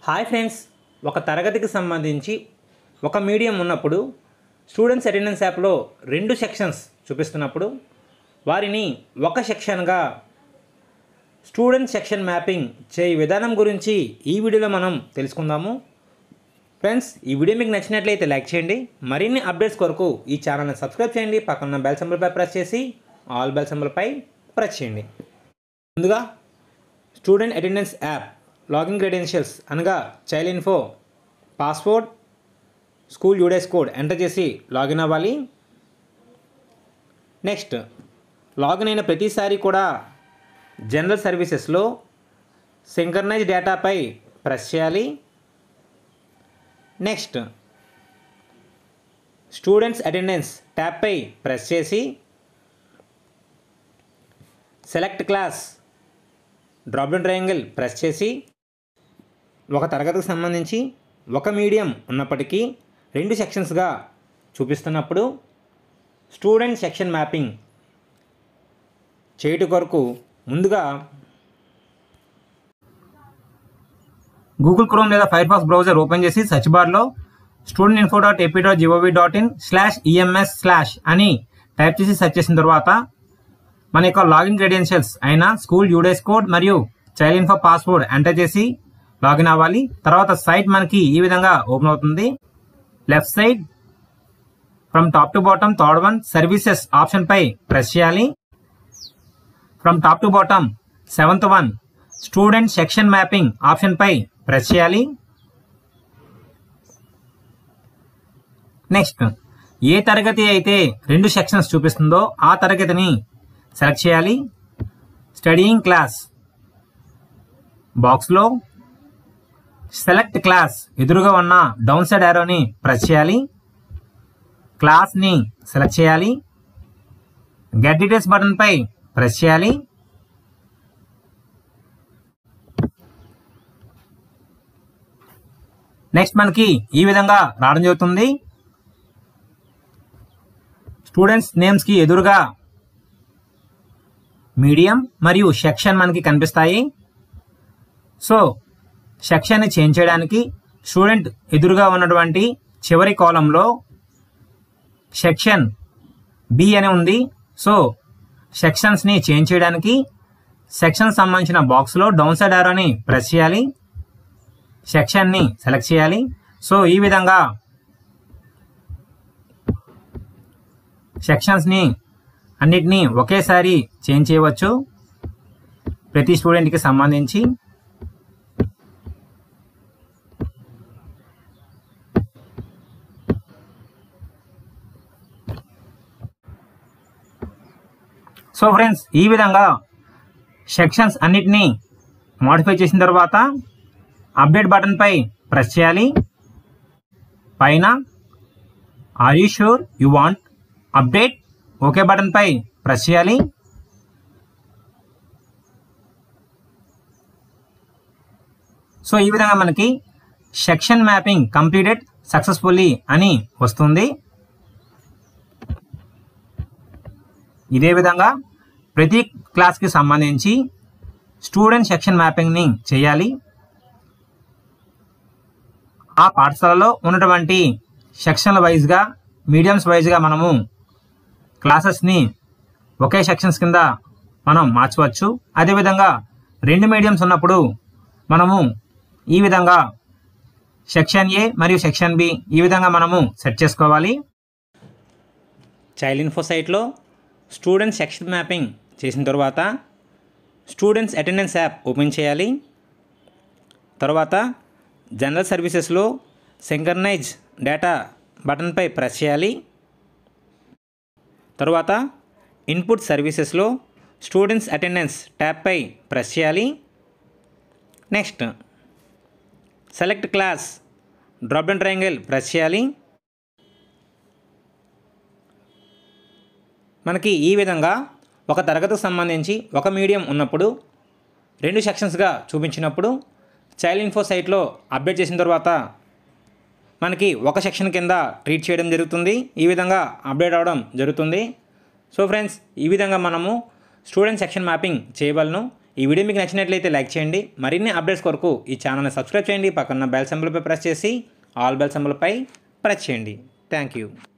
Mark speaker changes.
Speaker 1: hi friends ఒక తరగతికి సంబంధించి ఒక మీడియం ఉన్నప్పుడు స్టూడెంట్స్ అటెండెన్స్ యాప్లో రెండు సెక్షన్స్ చూపిస్తున్నప్పుడు వారిని ఒక సెక్షన్గా స్టూడెంట్ సెక్షన్ మ్యాపింగ్ చేయ విధానం గురించి ఈ వీడియోలో మనం తెలుసుకుందాము ఫ్రెండ్స్ ఈ వీడియో మీకు నచ్చినట్లయితే లైక్ చేయండి మరిన్ని అప్డేట్స్ కొరకు ఈ ఛానల్ని సబ్స్క్రైబ్ చేయండి పక్కన బెల్ సింబల్పై ప్రెస్ చేసి ఆల్ బెల్ సింబల్పై ప్రెస్ చేయండి ముందుగా student attendance app login credentials అనగా child info password school UDISE code enter చేసి లాగిన్ అవ్వాలి నెక్స్ట్ లాగిన్ అయిన ప్రతిసారి కూడా జనరల్ సర్వీసెస్లో సింకర్నైజ్ డేటాపై ప్రెస్ చేయాలి నెక్స్ట్ స్టూడెంట్స్ అటెండెన్స్ ట్యాబ్పై ప్రెస్ చేసి select class drop down triangle press చేసి ఒక తరగతికి సంబంధించి ఒక మీడియం ఉన్నప్పటికీ రెండు సెక్షన్స్గా చూపిస్తున్నప్పుడు స్టూడెంట్ సెక్షన్ మ్యాపింగ్ చేయుట కొరకు ముందుగా గూగుల్ క్రోమ్ లేదా ఫైర్ ఫాక్స్ బ్రౌజర్ ఓపెన్ చేసి సెర్చ్ బార్లో student info dot AP dot GOV dot in slash EMS slash అని టైప్ చేసి సెర్చ్ చేసిన తర్వాత మన యొక్క లాగిన్ క్రెడెన్షియల్స్ అయిన స్కూల్ యూడేస్ కోడ్ మరియు చైల్డ్ ఇన్ఫో పాస్వర్డ్ ఎంటర్ చేసి లాగిన్ అవ్వాలి తర్వాత సైట్ మనకి ఈ విధంగా ఓపెన్ అవుతుంది left side from top to bottom third one services option పై ప్రెస్ చేయాలి from top to bottom seventh one student section mapping option పై ప్రెస్ చేయాలి నెక్స్ట్ ఏ తరగతి అయితే రెండు సెక్షన్స్ చూపిస్తుందో ఆ తరగతిని సెలెక్ట్ చేయాలి స్టడీయింగ్ క్లాస్ బాక్స్లో సెలెక్ట్ క్లాస్ ఎదురుగా ఉన్న డౌన్ సైడ్ యారోని ప్రెస్ చేయాలి క్లాస్ని సెలెక్ట్ చేయాలి గెట్ డీటెయిల్స్ బటన్ పై ప్రెస్ చేయాలి నెక్స్ట్ మనకి ఈ విధంగా రావడం జరుగుతుంది స్టూడెంట్స్ నేమ్స్కి ఎదురుగా మీడియం మరియు సెక్షన్ మనకి కనిపిస్తాయి సో సెక్షన్ని చేంజ్ చేయడానికి స్టూడెంట్ ఎదురుగా ఉన్నటువంటి చివరి కాలంలో సెక్షన్ బి అని ఉంది సో సెక్షన్స్ని చేంజ్ చేయడానికి సెక్షన్ సంబంధించిన బాక్స్లో డౌన్ సైడ్ ఆరోని ప్రెస్ చేయాలి సెక్షన్ని సెలెక్ట్ చేయాలి సో ఈ విధంగా సెక్షన్స్ని అన్నిటినీ ఒకేసారి చేంజ్ చేయవచ్చు ప్రతి స్టూడెంట్కి సంబంధించి సో ఫ్రెండ్స్ ఈ విధంగా సెక్షన్స్ అన్నిటినీ మోడిఫై చేసిన తర్వాత అప్డేట్ బటన్ పై ప్రెస్ చేయాలి పైన are you sure you want update okay button పై ప్రెస్ చేయాలి సో ఈ విధంగా మనకి సెక్షన్ మ్యాపింగ్ కంప్లీటెడ్ సక్సెస్ఫుల్లీ అని వస్తుంది ఇదే విధంగా ప్రతి క్లాస్కి సంబంధించి స్టూడెంట్ సెక్షన్ మ్యాపింగ్ని చేయాలి ఆ పాఠశాలలో ఉన్నటువంటి సెక్షన్ల వైజ్గా మీడియంస్ వైజ్గా మనము క్లాసెస్ని ఒకే సెక్షన్స్ కింద మనం మార్చవచ్చు అదేవిధంగా రెండు మీడియంస్ ఉన్నప్పుడు మనము ఈ విధంగా సెక్షన్ ఏ మరియు సెక్షన్ బి ఈ విధంగా మనము సెట్ చేసుకోవాలి చైల్డ్ ఇన్ఫో సైట్లో స్టూడెంట్ సెక్షన్ మ్యాపింగ్ చేసిన తర్వాత స్టూడెంట్స్ అటెండెన్స్ యాప్ ఓపెన్ చేయాలి తర్వాత జనరల్ సర్వీసెస్లో సింకర్నైజ్ డేటా బటన్పై ప్రెస్ చేయాలి తరువాత ఇన్పుట్ సర్వీసెస్లో స్టూడెంట్స్ అటెండెన్స్ ట్యాబ్పై ప్రెస్ చేయాలి next select class drop down triangle press చేయాలి మనకి ఈ విధంగా ఒక తరగతికి సంబంధించి ఒక మీడియం ఉన్నప్పుడు రెండు సెక్షన్స్గా చూపించినప్పుడు చైల్డ్ ఇన్ఫో సైట్లో అప్డేట్ చేసిన తర్వాత మనకి ఒక సెక్షన్ కింద ట్రీట్ చేయడం జరుగుతుంది ఈ విధంగా అప్డేట్ అవ్వడం జరుగుతుంది సో ఫ్రెండ్స్ ఈ విధంగా మనము స్టూడెంట్ సెక్షన్ మ్యాపింగ్ చేయగలను ఈ వీడియో మీకు నచ్చినట్లయితే లైక్ చేయండి మరిన్ని అప్డేట్స్ కొరకు ఈ ఛానల్ని సబ్స్క్రైబ్ చేయండి పక్కన బెల్ సింబల్పై ప్రెస్ చేసి ఆల్ బెల్ సింబల్పై ప్రెస్ చేయండి థ్యాంక్ యూ